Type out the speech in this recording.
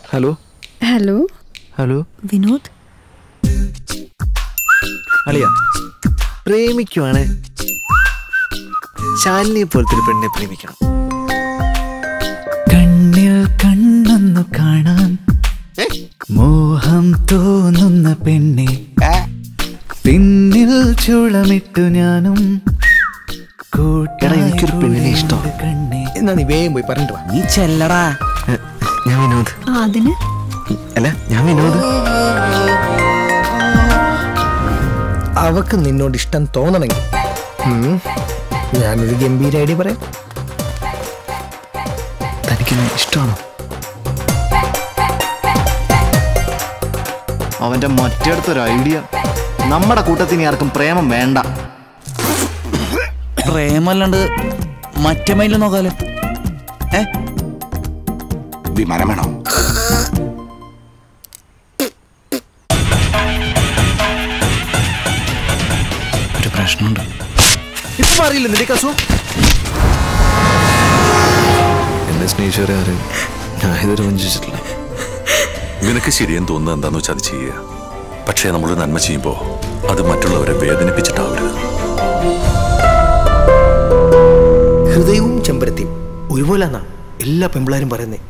Hello hello hello Vinod അളിയ പ്രേമിക്കുവാണ് ശാലിനിയെ പോലത്തെ ഒരു പെണ്ണെ പ്രേമിക്കണം കണ്ണിൽ കണ്ണൊന്നു കാണാൻ മോഹം തോന്നുന്ന പെണ്ണെ പിന്നിൽ ചുളമിട്ടു ഞാനും എടാ, എനിക്കൊരു പെണ്ണിനെ ഇഷ്ടം. കണ്ണെ എന്നാ നീ വേഗം പോയി പറഞ്ഞിട്ട് വാ നീ ചെല്ലടാ ഏ, ഞാൻ വിനോദ് ആ അതിന് അല്ല ഞാൻ വിനോദ് അവക്ക് നിന്നോട് ഇഷ്ടം തോന്നണമെങ്കിൽ ഉം, ഞാനൊരു ഗംഭീര ഐഡിയ പറയാം തനിക്ക് ഇഷ്ടമാണോ അവന്റെ മറ്റേടത്തൊരു ഐഡിയ നമ്മുടെ കൂട്ടത്തിന് ആർക്കും പ്രേമം വേണ്ട പ്രേമല്ലാണ്ട് മറ്റേ മൈലിൽ നോക്കാലോ ഏ വിമാനം വേണോ ഒരു പ്രശ്നമുണ്ട് ഇപ്പൊ അറിയില്ല നിന്റെ കസു എന്നെ സ്നേഹിച്ചവരെ ആരും ഞാൻ ഇതുവരെ വഞ്ചിച്ചിട്ടില്ല നിനക്ക് ശരിയെന്ന് തോന്നുന്നത് എന്താന്ന് വെച്ചാൽ അത് ചെയ്യുക പക്ഷേ നമ്മൾ നന്മ ചെയ്യുമ്പോൾ അത് മറ്റുള്ളവരെ വേദനിപ്പിച്ചിട്ടാവരുത് ഹൃദയവും ചെമ്പരത്തിയും ഒരുപോലെ എല്ലാ പെമ്പിളാരും പറയുന്നേ